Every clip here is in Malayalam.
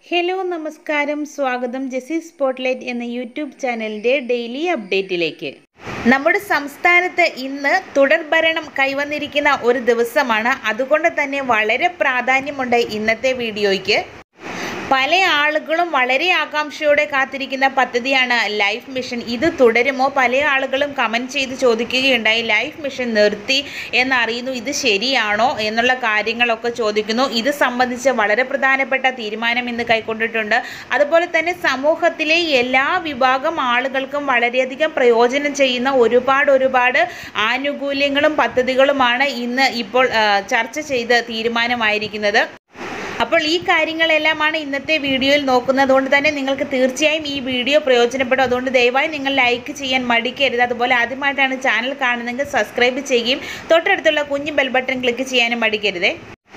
ഹലോ നമസ്കാരം സ്വാഗതം ജെസി സ്പോട്ട്ലൈറ്റ് എന്ന യൂട്യൂബ് ചാനലിൻ്റെ ഡെയിലി അപ്ഡേറ്റിലേക്ക് നമ്മുടെ സംസ്ഥാനത്ത് ഇന്ന് തുടർഭരണം കൈവന്നിരിക്കുന്ന ഒരു ദിവസമാണ് അതുകൊണ്ട് തന്നെ വളരെ പ്രാധാന്യമുണ്ട് ഇന്നത്തെ വീഡിയോയ്ക്ക് പല ആളുകളും വളരെ ആകാംക്ഷയോടെ കാത്തിരിക്കുന്ന പദ്ധതിയാണ് ലൈഫ് മിഷൻ ഇത് തുടരുമോ പല ആളുകളും കമൻറ്റ് ചെയ്ത് ചോദിക്കുകയുണ്ടായി ലൈഫ് മിഷൻ നിർത്തി എന്നറിയുന്നു ഇത് ശരിയാണോ എന്നുള്ള കാര്യങ്ങളൊക്കെ ചോദിക്കുന്നു ഇത് സംബന്ധിച്ച് വളരെ പ്രധാനപ്പെട്ട തീരുമാനം ഇന്ന് കൈക്കൊണ്ടിട്ടുണ്ട് അതുപോലെ തന്നെ സമൂഹത്തിലെ എല്ലാ വിഭാഗം ആളുകൾക്കും വളരെയധികം പ്രയോജനം ചെയ്യുന്ന ഒരുപാട് ഒരുപാട് ആനുകൂല്യങ്ങളും പദ്ധതികളുമാണ് ഇന്ന് ഇപ്പോൾ ആ, ചർച്ച ചെയ്ത് തീരുമാനമായിരിക്കുന്നത് അപ്പോൾ ഈ കാര്യങ്ങളെല്ലാമാണ് ഇന്നത്തെ വീഡിയോയിൽ നോക്കുന്നത് അതുകൊണ്ട് തന്നെ നിങ്ങൾക്ക് തീർച്ചയായും ഈ വീഡിയോ പ്രയോജനപ്പെടും അതുകൊണ്ട് ദയവായി നിങ്ങൾ ലൈക്ക് ചെയ്യാൻ മടിക്കരുത് അതുപോലെ ആദ്യമായിട്ടാണ് ചാനൽ കാണുന്നതെങ്കിൽ സബ്സ്ക്രൈബ് ചെയ്യുകയും തൊട്ടടുത്തുള്ള കുഞ്ഞു ബെൽ ബട്ടൺ ക്ലിക്ക് ചെയ്യാനും മടിക്കരുതേ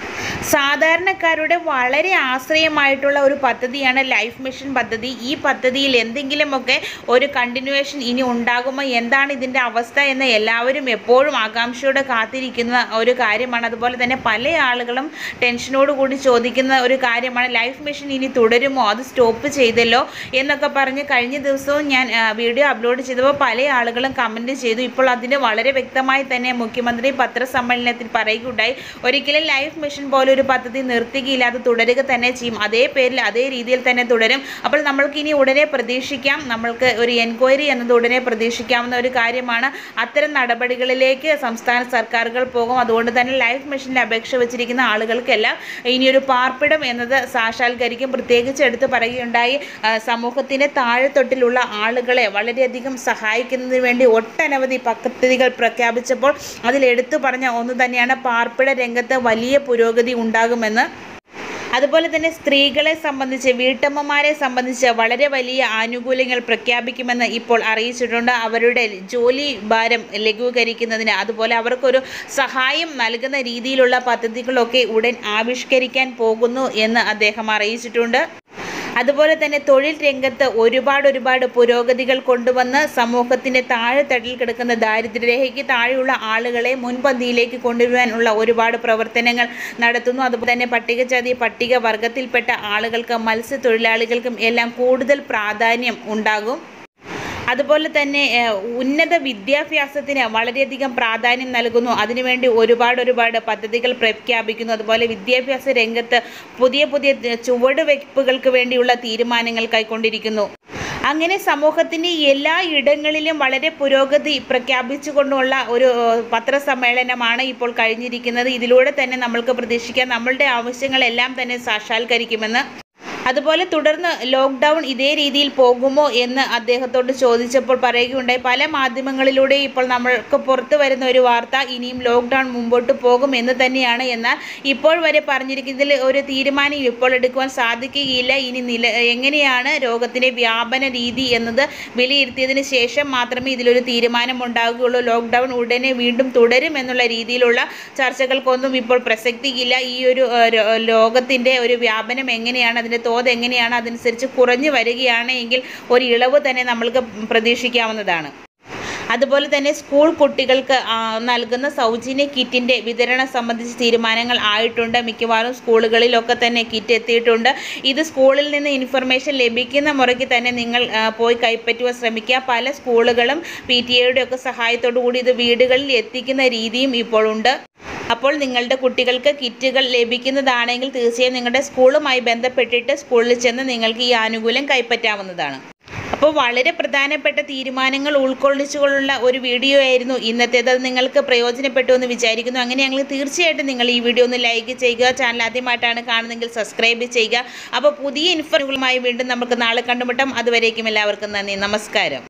സാധാരണക്കാരുടെ വളരെ ആശ്രയമായിട്ടുള്ള ഒരു പദ്ധതിയാണ് ലൈഫ് മിഷൻ പദ്ധതി ഈ പദ്ധതിയിൽ എന്തെങ്കിലുമൊക്കെ ഒരു കണ്ടിന്യൂവേഷൻ ഇനി ഉണ്ടാകുമോ എന്താണ് ഇതിൻ്റെ അവസ്ഥ എന്ന് എല്ലാവരും എപ്പോഴും ആകാംക്ഷയോടെ കാത്തിരിക്കുന്ന ഒരു കാര്യമാണ് അതുപോലെ തന്നെ പല ആളുകളും ടെൻഷനോട് കൂടി ചോദിക്കുന്ന ഒരു കാര്യമാണ് ലൈഫ് മിഷൻ ഇനി തുടരുമോ അത് സ്റ്റോപ്പ് ചെയ്തല്ലോ എന്നൊക്കെ പറഞ്ഞ് കഴിഞ്ഞ ദിവസവും ഞാൻ ആ, വീഡിയോ അപ്ലോഡ് ചെയ്തപ്പോൾ പല ആളുകളും കമൻറ്റ് ചെയ്തു ഇപ്പോൾ അതിന് വളരെ വ്യക്തമായി തന്നെ മുഖ്യമന്ത്രി പത്രസമ്മേളനത്തിൽ പറയുകയുണ്ടായി ഒരിക്കലും ലൈഫ് മിഷൻ പോലെ ഒരു പദ്ധതി നിർത്തുകയില്ല അത് തുടരുക തന്നെ ചെയ്യും അതേ പേരിൽ അതേ രീതിയിൽ തന്നെ തുടരും അപ്പോൾ നമ്മൾക്ക് ഇനി ഉടനെ പ്രതീക്ഷിക്കാം നമ്മൾക്ക് ഒരു എൻക്വയറി എന്നത് ഉടനെ പ്രതീക്ഷിക്കാവുന്ന ഒരു കാര്യമാണ് അത്തരം നടപടികളിലേക്ക് സംസ്ഥാന സർക്കാരുകൾ പോകും അതുകൊണ്ട് തന്നെ ലൈഫ് മിഷനിൽ അപേക്ഷ വെച്ചിരിക്കുന്ന ആളുകൾക്കെല്ലാം ഇനിയൊരു പാർപ്പിടം എന്നത് സാക്ഷാത്കരിക്കും പ്രത്യേകിച്ച് എടുത്ത് പറയുകയുണ്ടായി ആ, സമൂഹത്തിൻ്റെ താഴെത്തൊട്ടിലുള്ള ആളുകളെ വളരെയധികം സഹായിക്കുന്നതിന് വേണ്ടി ഒട്ടനവധി പദ്ധതികൾ പ്രഖ്യാപിച്ചപ്പോൾ അതിൽ എടുത്തു പറഞ്ഞ ഒന്ന് തന്നെയാണ് പാർപ്പിട രംഗത്ത് വലിയ പുരോഗതി ഉണ്ടാകുമെന്ന് അതുപോലെ തന്നെ സ്ത്രീകളെ സംബന്ധിച്ച് വീട്ടമ്മമാരെ സംബന്ധിച്ച് വളരെ വലിയ ആനുകൂല്യങ്ങൾ പ്രഖ്യാപിക്കുമെന്ന് ഇപ്പോൾ അറിയിച്ചിട്ടുണ്ട് അവരുടെ ജോലി ഭാരം ലഘൂകരിക്കുന്നതിന് അതുപോലെ അവർക്കൊരു സഹായം നൽകുന്ന രീതിയിലുള്ള പദ്ധതികളൊക്കെ ഉടൻ ആവിഷ്കരിക്കാൻ പോകുന്നു എന്ന് അദ്ദേഹം അറിയിച്ചിട്ടുണ്ട് അതുപോലെ തന്നെ തൊഴിൽ രംഗത്ത് ഒരുപാട് ഒരുപാട് പുരോഗതികൾ കൊണ്ടുവന്ന് സമൂഹത്തിൻ്റെ താഴെത്തട്ടിൽ കിടക്കുന്ന ദാരിദ്ര്യരേഖയ്ക്ക് താഴെയുള്ള ആളുകളെ മുൻപന്തിയിലേക്ക് കൊണ്ടുവരാനുള്ള ഒരുപാട് പ്രവർത്തനങ്ങൾ നടത്തുന്നു അതുപോലെ തന്നെ പട്ടികജാതി പട്ടിക വർഗത്തിൽപ്പെട്ട ആളുകൾക്ക് മത്സ്യത്തൊഴിലാളികൾക്കും എല്ലാം കൂടുതൽ പ്രാധാന്യം ഉണ്ടാകും അതുപോലെ തന്നെ ഏഹ്, ഉന്നത വിദ്യാഭ്യാസത്തിന് വളരെയധികം പ്രാധാന്യം നൽകുന്നു അതിനുവേണ്ടി ഒരുപാട് ഒരുപാട് പദ്ധതികൾ പ്രഖ്യാപിക്കുന്നു അതുപോലെ വിദ്യാഭ്യാസ രംഗത്ത് പുതിയ പുതിയ ത- ചുവടുവയ്പ്പുകൾക്ക് വേണ്ടിയുള്ള തീരുമാനങ്ങൾ കൈക്കൊണ്ടിരിക്കുന്നു അങ്ങനെ സമൂഹത്തിൻ്റെ എല്ലാ ഇടങ്ങളിലും വളരെ പുരോഗതി പ്രഖ്യാപിച്ചുകൊണ്ടുള്ള ഒരു ഏഹ്, പത്രസമ്മേളനമാണ് ഇപ്പോൾ കഴിഞ്ഞിരിക്കുന്നത് ഇതിലൂടെ തന്നെ നമ്മൾക്ക് പ്രതീക്ഷിക്കാം നമ്മളുടെ ആവശ്യങ്ങളെല്ലാം തന്നെ സാക്ഷാത്കരിക്കുമെന്ന് അതുപോലെ തുടർന്ന് ലോക്ക്ഡൗൺ ഇതേ രീതിയിൽ പോകുമോ എന്ന് അദ്ദേഹത്തോട് ചോദിച്ചപ്പോൾ പറയുകയുണ്ടായി പല മാധ്യമങ്ങളിലൂടെ ഇപ്പോൾ നമ്മൾക്ക് പുറത്തു വരുന്ന ഒരു വാർത്ത ഇനിയും ലോക്ക്ഡൗൺ മുമ്പോട്ട് പോകും എന്ന് തന്നെയാണ് എന്നാൽ ഇപ്പോൾ വരെ പറഞ്ഞിരിക്കുന്നതിൽ ഒരു തീരുമാനം ഇപ്പോൾ എടുക്കുവാൻ സാധിക്കുകയില്ല ഇനി നില എങ്ങനെയാണ് രോഗത്തിൻ്റെ വ്യാപന രീതി എന്നത് വിലയിരുത്തിയതിന് ശേഷം മാത്രമേ ഇതിലൊരു തീരുമാനം ഉണ്ടാവുകയുള്ളൂ ലോക്ക്ഡൗൺ ഉടനെ വീണ്ടും തുടരും എന്നുള്ള രീതിയിലുള്ള ചർച്ചകൾക്കൊന്നും ഇപ്പോൾ പ്രസക്തിയില്ല ഈ ഒരു ഏഹ്, രോ- ലോകത്തിൻ്റെ ഒരു വ്യാപനം എങ്ങനെയാണ് അതിൻ്റെ തോത് എങ്ങനെയാണ് അതനുസരിച്ച് കുറഞ്ഞു വരികയാണ് എങ്കിൽ ഒരു ഇളവ് തന്നെ നമ്മൾക്ക് പ്രതീക്ഷിക്കാവുന്നതാണ് അതുപോലെ തന്നെ സ്കൂൾ കുട്ടികൾക്ക് ആ, നൽകുന്ന സൗജന്യ കിറ്റിൻ്റെ വിതരണം സംബന്ധിച്ച് തീരുമാനങ്ങൾ ആയിട്ടുണ്ട് മിക്കവാറും സ്കൂളുകളിലൊക്കെ തന്നെ കിറ്റ് എത്തിയിട്ടുണ്ട് ഇത് സ്കൂളിൽ നിന്ന് ഇൻഫർമേഷൻ ലഭിക്കുന്ന മുറയ്ക്ക് തന്നെ നിങ്ങൾ ആ, പോയി കൈപ്പറ്റുവാൻ ശ്രമിക്കുക പല സ്കൂളുകളും പി ടി എയുടെ ഒക്കെ സഹായത്തോടു കൂടി ഇത് വീടുകളിൽ എത്തിക്കുന്ന രീതിയും ഇപ്പോൾ ഉണ്ട് അപ്പോൾ നിങ്ങളുടെ കുട്ടികൾക്ക് കിറ്റുകൾ ലഭിക്കുന്നതാണെങ്കിൽ തീർച്ചയായും നിങ്ങളുടെ സ്കൂളുമായി ബന്ധപ്പെട്ടിട്ട് സ്കൂളിൽ ചെന്ന് നിങ്ങൾക്ക് ഈ ആനുകൂല്യം കൈപ്പറ്റാവുന്നതാണ് അപ്പോൾ വളരെ പ്രധാനപ്പെട്ട തീരുമാനങ്ങൾ ഉൾക്കൊള്ളിച്ചുകൊണ്ടുള്ള ഒരു വീഡിയോ ആയിരുന്നു ഇന്നത്തേത് അത് നിങ്ങൾക്ക് പ്രയോജനപ്പെട്ടു എന്ന് വിചാരിക്കുന്നു അങ്ങനെയാണെങ്കിൽ തീർച്ചയായിട്ടും നിങ്ങൾ ഈ വീഡിയോ ഒന്ന് ലൈക്ക് ചെയ്യുക ചാനൽ ആദ്യമായിട്ടാണ് കാണുന്നതെങ്കിൽ സബ്സ്ക്രൈബ് ചെയ്യുക അപ്പോൾ പുതിയ ഇൻഫോർമേഷനുകളുമായി വീണ്ടും നമുക്ക് നാളെ കണ്ടുമുട്ടാം അതുവരേക്കും എല്ലാവർക്കും നന്ദി നമസ്കാരം